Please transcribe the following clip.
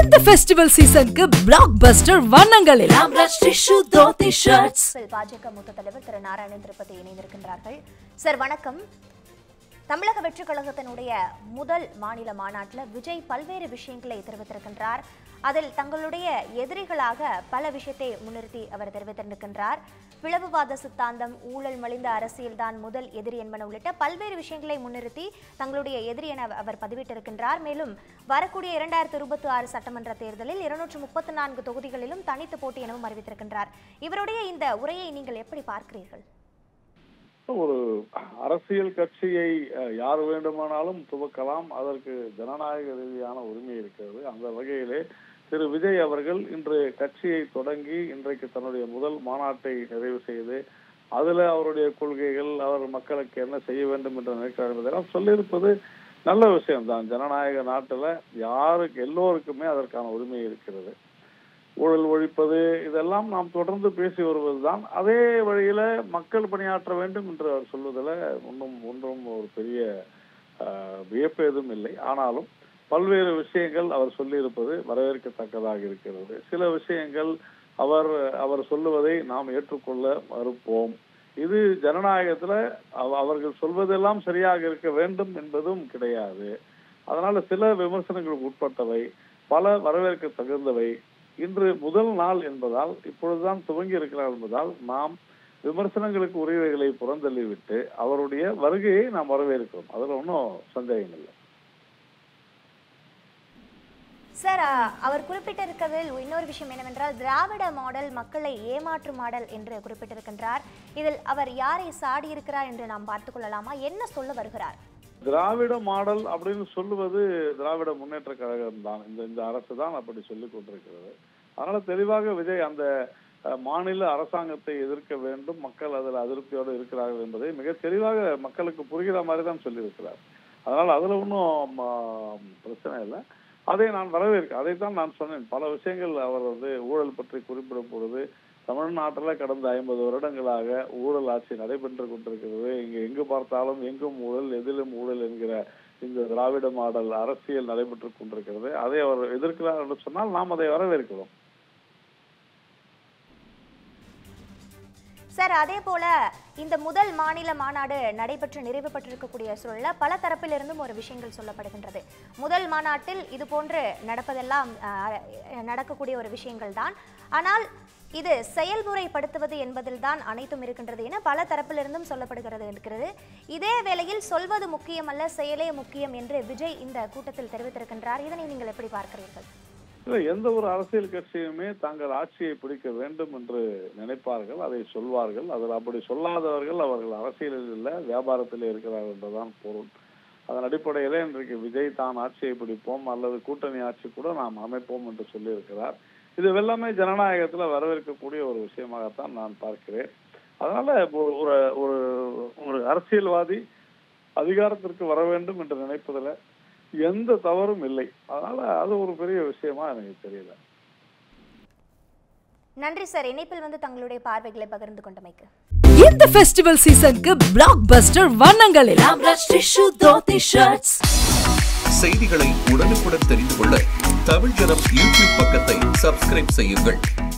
இந்த ஃபெஸ்டிவல் சீசனுக்கு பிளாக் பஸ்டர் வண்ணங்களில் ஆம்ரஷ் டிஷ்யூ தோத்தி ஷர்ட்ஸ் இதில் பாஜக மூத்த தலைவர் திரு நாராயணன் திருப்பதி இணைந்திருக்கின்றார்கள் சார் வணக்கம் தமிழக வெற்றிக் கழகத்தினுடைய முதல் மாநில மாநாட்டில் விஜய் பல்வேறு விஷயங்களை தெரிவித்திருக்கின்றார் அதில் தங்களுடைய எதிரிகளாக பல விஷயத்தை முன்னிறுத்தி அவர் தெரிவித்திருக்கின்றார் பிளவுவாத சித்தாந்தம் ஊழல் மலிந்த அரசியல்தான் முதல் எதிரி என்பன உள்ளிட்ட பல்வேறு விஷயங்களை முன்னிறுத்தி தங்களுடைய எதிரி என அவர் பதிவிட்டிருக்கின்றார் மேலும் வரக்கூடிய இரண்டாயிரத்தி இருபத்தி ஆறு சட்டமன்ற தேர்தலில் இருநூற்று முப்பத்தி நான்கு தொகுதிகளிலும் தனித்து போட்டி எனவும் அறிவித்திருக்கின்றார் இவருடைய இந்த உரையை நீங்கள் எப்படி பார்க்கிறீர்கள் ஒரு அரசியல் கட்சியை அஹ், யார் வேண்டுமானாலும் துவக்கலாம் அதற்கு ஜனநாயக ரீதியான உரிமை இருக்கிறது அந்த வகையிலே திரு விஜய் அவர்கள் இன்று கட்சியை தொடங்கி இன்றைக்கு தன்னுடைய முதல் மாநாட்டை நிறைவு செய்து அதுல அவருடைய கொள்கைகள் அவர் மக்களுக்கு என்ன செய்ய வேண்டும் என்று நினைக்கிறார் என்பதெல்லாம் சொல்லியிருப்பது நல்ல விஷயம்தான் ஜனநாயக நாட்டுல யாருக்கு எல்லோருக்குமே அதற்கான உரிமை இருக்கிறது ஊழல் ஒழிப்பது இதெல்லாம் நாம் தொடர்ந்து பேசி வருவதுதான் அதே வழியில மக்கள் பணியாற்ற வேண்டும் என்று அவர் சொல்வதில் ஒன்றும் ஒன்றும் ஒரு பெரிய ஆஹ், வியப்பு எதுவும் இல்லை ஆனாலும் பல்வேறு விஷயங்கள் அவர் சொல்லியிருப்பது வரவேற்கத்தக்கதாக இருக்கிறது சில விஷயங்கள் அவர் அவர் சொல்லுவதை நாம் ஏற்றுக்கொள்ள மறுப்போம் இது ஜனநாயகத்துல அவ- அவர்கள் சொல்வதெல்லாம் சரியாக இருக்க வேண்டும் என்பதும் கிடையாது அதனால சில விமர்சனங்களுக்கு உட்பட்டவை பல வரவேற்க தகுந்தவை இன்று முதல் நாள் என்பதால் இப்பொழுதுதான் துவங்கி இருக்கிறார் என்பதால் நாம் விமர்சனங்களுக்கு உரியவைகளை புறந்தள்ளிவிட்டு அவருடைய வருகையை நாம் வரவேற்கிறோம் அதுல ஒன்றும் சந்தேகம் இல்லை சார் அ, அவர் குறிப்பிட்டிருக்கிறதில் இன்னொரு விஷயம் என்னவென்றால் திராவிட மாடல் மக்களை ஏமாற்று மாடல் என்று குறிப்பிட்டிருக்கின்றார் இதில் அவர் யாரை சாடி இருக்கிறார் என்று நாம் பார்த்துக் கொள்ளலாமா என்ன சொல்ல வருகிறார் திராவிட மாடல் அப்படின்னு சொல்லுவது திராவிட முன்னேற்ற கழகம் தான் இந்த இந்த அரசு தான் அப்படி சொல்லிக் கொண்டிருக்கிறது அதனால தெளிவாக விஜய் அந்த அஹ், மாநில அரசாங்கத்தை எதிர்க்க வேண்டும் மக்கள் அதில் அதிருப்தியோடு இருக்கிறார்கள் என்பதை மிக தெளிவாக மக்களுக்கு புரிகிற மாதிரி தான் சொல்லியிருக்கிறார் அதனால அதுல ஒன்றும் பிரச்சனை இல்லை அதை நான் வரவேற்க அதைத்தான் நான் சொன்னேன் பல விஷயங்கள் அவர் வந்து ஊழல் பற்றி குறிப்பிடும் பொழுது தமிழ்நாட்டுல கடந்த ஐம்பது வருடங்களாக ஊழல் ஆட்சி நடைபெற்று கொண்டிருக்கிறது இங்க எங்கு பார்த்தாலும் எங்கும் ஊழல் எதிலும் ஊழல் என்கிற இந்த திராவிட மாடல் அரசியல் நடைபெற்று கொண்டிருக்கிறது அதை அவர் எதிர்க்கிறார் என்று சொன்னால் நாம் அதை வரவேற்கிறோம் சார் அதே போல இந்த முதல் மாநில மாநாடு நடைபெற்று நிறைவு பெற்றிருக்கக்கூடிய சூழல்ல பல தரப்பிலிருந்தும் ஒரு விஷயங்கள் சொல்லப்படுகின்றது முதல் மாநாட்டில் இது போன்று நடப்பதெல்லாம் அஹ், நடக்கக்கூடிய ஒரு விஷயங்கள் தான் ஆனால் இது செயல்முறைப்படுத்துவது என்பதில் தான் அனைத்தும் இருக்கின்றது என பல தரப்பிலிருந்தும் சொல்லப்படுகிறது இருக்கிறது இதே வேளையில் சொல்வது முக்கியமல்ல செயலே முக்கியம் என்று விஜய் இந்த கூட்டத்தில் தெரிவித்திருக்கின்றார் இதனை நீங்கள் எப்படி பார்க்கிறீர்கள் இல்ல எந்த ஒரு அரசியல் கட்சியுமே தாங்கள் ஆட்சியை பிடிக்க வேண்டும் என்று நினைப்பார்கள் அதை சொல்வார்கள் அதில் அப்படி சொல்லாதவர்கள் அவர்கள் அரசியலில் இல்லை வியாபாரத்தில் இருக்கிறார்கள் என்றுதான் பொருள் அதன் அடிப்படையிலே இன்றைக்கு விஜய் தான் ஆட்சியை பிடிப்போம் அல்லது கூட்டணி ஆட்சி கூட நாம் அமைப்போம் என்று சொல்லியிருக்கிறார் இது எல்லாமே ஜனநாயகத்துல வரவேற்கக்கூடிய ஒரு விஷயமாகத்தான் நான் பார்க்கிறேன் அதனால ஒரு ஒரு- ஒரு ஒரு அரசியல்வாதி அதிகாரத்திற்கு வர வேண்டும் என்று நினைப்பதில் எந்த தவறும் இல்லை அதனால அது ஒரு பெரிய விஷயமா எனக்கு தெரியல நன்றி சார் இணைப்பில் வந்து தங்களுடைய பார்வைகளை பகிர்ந்து கொண்டமைக்கு இந்த ஃபெஸ்டிவல் சீசனுக்கு பிளாக் பஸ்டர் வண்ணங்களில் ஆம்ரஷ் டிஷ்யூ தோத்தி ஷர்ட்ஸ் செய்திகளை உடனுக்குடன் தெரிந்து கொள்ள தமிழ் ஜனம் யூடியூப் பக்கத்தை சப்ஸ்கிரைப் செய்யுங்கள்